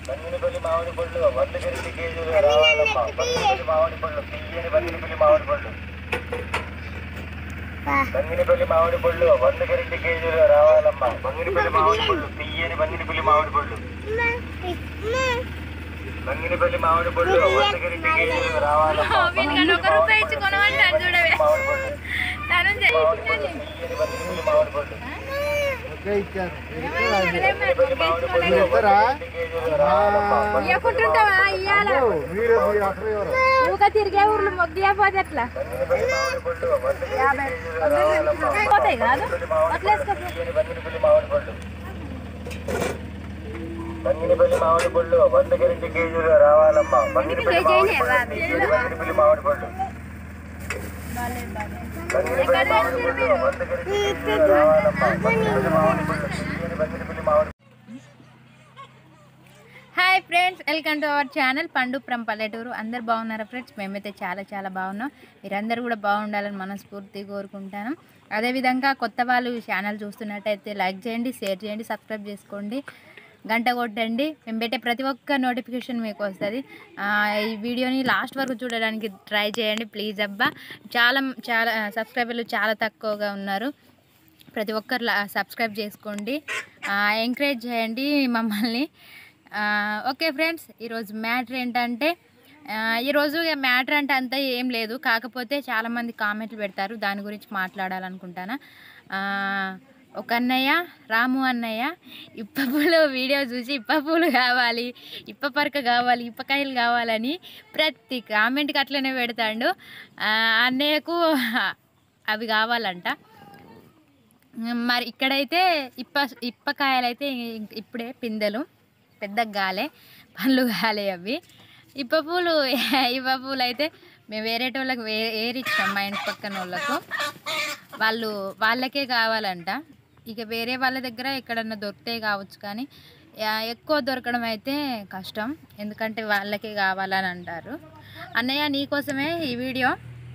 బంగినపల్లి మామిడి పళ్ళు వంద గరిటి కేజీలు రావాలమ్మా బంగినపల్లి మామిడి పళ్ళు తీయని బంగినపల్లి మామిడి పళ్ళు బంగినపల్లి మామిడి పళ్ళు వంద గరిటి కేజీలు రావాలమ్మా బంగినపల్లి మామిడి పళ్ళు తీయని బంగినపల్లి మామిడి పళ్ళు బంగినపల్లి మామిడి పళ్ళు వంద గరిటి కేజీలు రావాలమ్మా వీనికన్నా ఒక రూపాయి ఇచ్చి కొనమంటాను చూడవే మామిడి పళ్ళు తను మామిడి పళ్ళు తీయని బంగినపల్లి మామిడి పళ్ళు బంగినపల్లి మామిడి పళ్ళు వంద గరిటి కేజీలు రావాలమ్మా ఇవ్వకుంటుంటావా ఇయ్యాల ఊక తిరిగే ఊర్లు మొగ్గియపోతే ఎట్లా బంగినపల్లి మామిడి పళ్ళు వంద గరిటి కేజీలు రావాలమ్మా పోతాయి కాదు అట్లేసుకో తీయని బంగినపల్లి మామిడి పళ్ళు బంగినపల్లి మామిడి పళ్ళు వంద గరిటి కేజీలు రావాలమ్మా బంగినపల్లి మామిడి పళ్ళు తీయని బంగినపల్లి మామిడి పళ్ళు బంగినపల్లి మామిడి పళ్ళు వంద గరిటి కేజీలు రావాలమ్మా బంగినపల్లి మామిడి పళ్ళు తీయని బంగినపల్లి మామిడి hi friends welcome to our channel పండు ఫ్రమ్ పల్లెటూరు అందరు బాగున్నారా ఫ్రెండ్స్ మేమైతే చాలా చాలా బాగున్నాం మీరందరూ కూడా బాగుండాలని మనస్ఫూర్తి కోరుకుంటాను అదేవిధంగా కొత్త వాళ్ళు ఈ ఛానల్ చూస్తున్నట్టయితే లైక్ చేయండి షేర్ చేయండి సబ్స్క్రైబ్ చేసుకోండి గంట కొట్టండి మేము పెట్టే ప్రతి ఒక్క నోటిఫికేషన్ మీకు వస్తుంది ఆ, ఈ వీడియోని లాస్ట్ వరకు చూడడానికి ట్రై చేయండి ప్లీజ్ అబ్బా చాలా చాలా సబ్స్క్రైబర్లు చాలా తక్కువగా ఉన్నారు ప్రతి ఒక్కరు లా- సబ్స్క్రైబ్ చేసుకోండి ఆ, ఎంకరేజ్ చేయండి మమ్మల్ని ఆ, ఓకే ఫ్రెండ్స్ ఈరోజు మ్యాటర్ ఏంటంటే ఆ, ఈరోజు ఇక మ్యాటర్ అంటే అంతా ఏం లేదు కాకపోతే చాలామంది కామెంట్లు పెడతారు దాని గురించి మాట్లాడాలనుకుంటాను ఆ, ఒక అన్నయ్య రాము అన్నయ్య ఇప్ప పూలు వీడియో చూసి ఇప్ప పూలు కావాలి ఇప్ప పరక కావాలి ఇప్పకాయలు కావాలని ప్రతి కామెంట్కి అట్లనే పెడతాడు ఆ, అన్నయ్యకు అవి కావాలంట మరి ఇక్కడైతే ఇప్ప ఇప్పకాయలు అయితే ఇప్పుడే పిందెలు పెద్ద గాలే పండ్లు గాలే అవి ఇప్ప పూలు ఇప్ప పూలు అయితే మేము వేరే వాళ్ళకి వే ఏరిచ్చాం మా ఇంటి పక్కన వాళ్ళకు వాళ్ళు వాళ్ళకే కావాలంట ఇక వేరే వాళ్ళ దగ్గర ఎక్కడన్నా దొరికితే కావచ్చు కానీ ఆ, ఎక్కువ దొరకడం అయితే కష్టం ఎందుకంటే వాళ్ళకే కావాలని అంటారు అన్నయ్య నీకోసమే ఈ వీడియో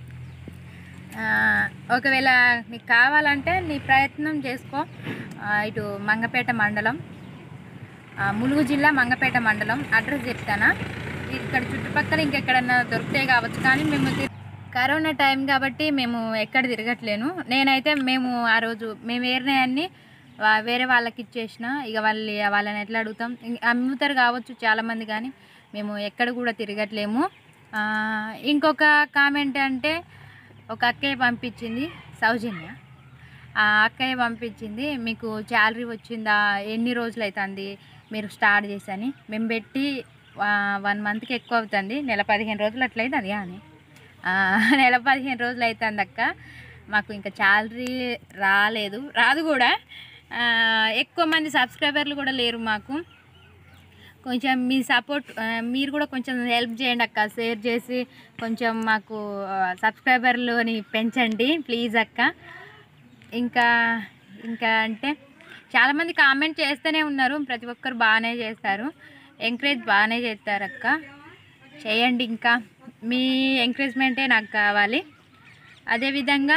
ఆ, ఒకవేళ నీకు కావాలంటే నీ ప్రయత్నం చేసుకో ఆ, ఇటు మంగపేట మండలం ఆ, ములుగు జిల్లా మంగపేట మండలం అడ్రస్ చెప్తానా ఇక్కడ చుట్టుపక్కల ఇంకెక్కడన్నా దొరికితే కావచ్చు కానీ మేము తి- కరోనా టైం కాబట్టి మేము ఎక్కడ తిరగట్లేను నేనైతే మేము ఆ రోజు మేము ఏరినాయన్ని వా- వేరే వాళ్ళకి ఇచ్చేసిన ఇక వాళ్ళు వాళ్ళని ఎట్లా అడుగుతాం ఇం- అమ్ముతారు కావచ్చు చాలామంది కానీ మేము ఎక్కడ కూడా తిరగట్లేము ఆ, ఇంకొక కామెంట్ అంటే ఒక అక్కయ్య పంపించింది సౌజన్య ఆ అక్కయ్య పంపించింది మీకు శాలరీ వచ్చిందా ఎన్ని రోజులు అవుతుంది మీరు స్టార్ట్ చేసని మేము పెట్టి వన్ మంత్కి ఎక్కువ అవుతుంది నెల పదిహేను రోజులు అట్లయితే అది కానీ నెల పదిహేను రోజులు అవుతుంది అక్క మాకు ఇంకా శాలరీ రాలేదు రాదు కూడా ఆ, ఎక్కువ మంది సబ్స్క్రైబర్లు కూడా లేరు మాకు కొంచెం మీ సపోర్ట్ ఆ, మీరు కూడా కొంచెం హెల్ప్ చేయండి అక్క షేర్ చేసి కొంచెం మాకు సబ్స్క్రైబర్లని పెంచండి ప్లీజ్ అక్క ఇంకా ఇంకా అంటే చాలామంది కామెంట్ చేస్తూనే ఉన్నారు ప్రతి ఒక్కరు బాగానే చేస్తారు ఎంకరేజ్ బాగానే చేస్తారు అక్క చేయండి ఇంకా మీ ఎంకరేజ్మెంటే నాకు కావాలి అదేవిధంగా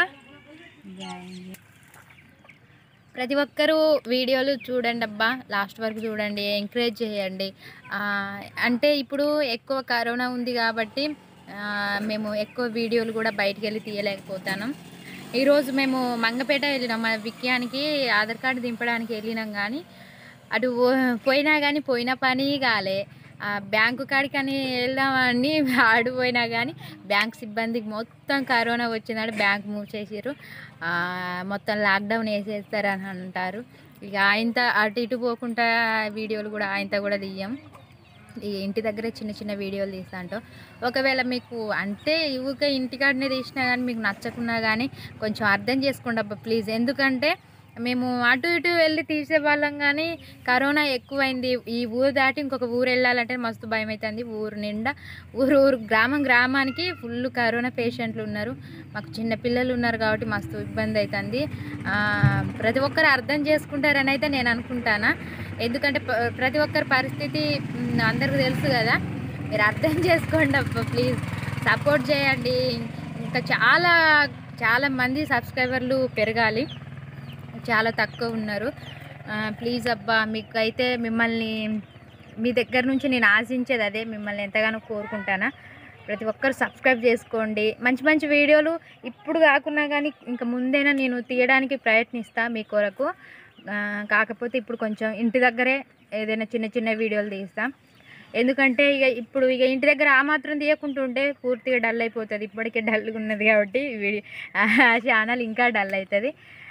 ప్రతి ఒక్కరూ వీడియోలు చూడండి అబ్బా లాస్ట్ వరకు చూడండి ఎంకరేజ్ చేయండి ఆ, అంటే ఇప్పుడు ఎక్కువ కరోనా ఉంది కాబట్టి ఆ, మేము ఎక్కువ వీడియోలు కూడా బయటికి వెళ్ళి తీయలేకపోతాను ఈరోజు మేము మంగపేట వెళ్ళినాం మా విక్యానికి ఆధార్ కార్డు దింపడానికి వెళ్ళినాం కానీ అటు పో- పోయినా కానీ పోయిన పని కాలే ఆ బ్యాంకు కాడికని వెళ్దామని ఆడు పోయినా కానీ బ్యాంక్ సిబ్బందికి మొత్తం కరోనా వచ్చిందంటే బ్యాంక్ మూసేసారు మొత్తం లాక్డౌన్ వేసేస్తారని అంటారు ఇక ఆయనతో అటు ఇటు పోకుండా వీడియోలు కూడా ఆయనతో కూడా తీయం ఈ ఇంటి దగ్గరే చిన్న చిన్న వీడియోలు తీస్తా అంటాం ఒకవేళ మీకు అంటే ఊరికే ఇంటికాడనే తీసినా కానీ మీకు నచ్చకున్నా కానీ కొంచెం అర్థం చేసుకోండి అబ్బా ప్లీజ్ ఎందుకంటే మేము అటు ఇటు వెళ్ళి తీసే వాళ్ళం కానీ కరోనా ఎక్కువైంది ఈ ఊరు దాటి ఇంకొక ఊరు వెళ్ళాలంటే మస్తు భయం అవుతుంది ఊరు నిండా ఊరు ఊరు గ్రామం గ్రామానికి ఫుల్ కరోనా పేషెంట్లు ఉన్నారు మాకు చిన్న పిల్లలు ఉన్నారు కాబట్టి మస్తు ఇబ్బంది అవుతుంది ఆ, ప్రతి ఒక్కరు అర్థం చేసుకుంటారని అయితే నేను అనుకుంటానా ఎందుకంటే ప- ప్రతి ఒక్కరి పరిస్థితి మ్, అందరికీ తెలుసు కదా మీరు అర్థం చేసుకోండి అబ్బా ప్లీజ్ సపోర్ట్ చేయండి ఇంకా చాలా చాలా మంది సబ్స్క్రైబర్లు పెరగాలి చాలా తక్కువ ఉన్నారు ప్లీజ్ అబ్బా మీకు అయితే మిమ్మల్ని మీ దగ్గర నుంచి నేను ఆశించేది అదే మిమ్మల్ని ఎంతగానో కోరుకుంటానా ప్రతి ఒక్కరు సబ్స్క్రైబ్ చేసుకోండి మంచి మంచి వీడియోలు ఇప్పుడు కాకున్నా కానీ ఇంకా ముందైనా నేను తీయడానికి ప్రయత్నిస్తా మీ కొరకు ఆ, కాకపోతే ఇప్పుడు కొంచెం ఇంటి దగ్గరే ఏదైనా చిన్న చిన్న వీడియోలు తీస్తాం ఎందుకంటే ఇక ఇప్పుడు ఇక ఇంటి దగ్గర ఆ మాత్రం తీయకుంటుంటే పూర్తిగా డల్ అయిపోతుంది ఇప్పటికే డల్గా ఉన్నది కాబట్టి వీడియో ఆ ఛానల్ ఇంకా డల్ అవుతుంది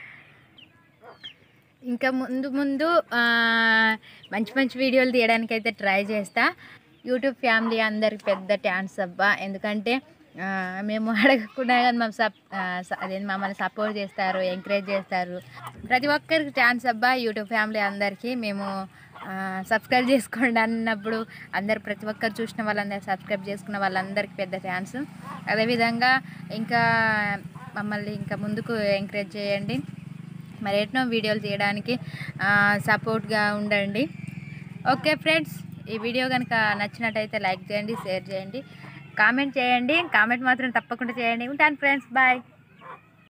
ఇంకా ముందు ముందు ఆ, మంచి మంచి వీడియోలు తీయడానికి అయితే ట్రై చేస్తా యూట్యూబ్ ఫ్యామిలీ అందరికి పెద్ద థ్యాంక్స్ అబ్బా ఎందుకంటే ఆ, మేము అడగకుండా కానీ మా సప్ ఆ, స- అదే మమ్మల్ని సపోర్ట్ చేస్తారు ఎంకరేజ్ చేస్తారు ప్రతి ఒక్కరికి ఛాన్స్ అబ్బా యూట్యూబ్ ఫ్యామిలీ అందరికీ మేము సబ్స్క్రైబ్ చేసుకోండి అన్నప్పుడు అందరు ప్రతి ఒక్కరు చూసిన వాళ్ళందరూ సబ్స్క్రైబ్ చేసుకున్న వాళ్ళందరికీ పెద్ద థ్యాంక్స్ అదేవిధంగా ఇంకా మమ్మల్ని ఇంకా ముందుకు ఎంకరేజ్ చేయండి మరి ఎట్నో వీడియోలు తీయడానికి సపోర్ట్గా ఉండండి ఓకే ఫ్రెండ్స్ ఈ వీడియో కనుక నచ్చినట్టయితే లైక్ చేయండి షేర్ చేయండి కామెంట్ చేయండి కామెంట్ మాత్రం తప్పకుండా చేయండి ఉంటాను ఫ్రెండ్స్ బాయ్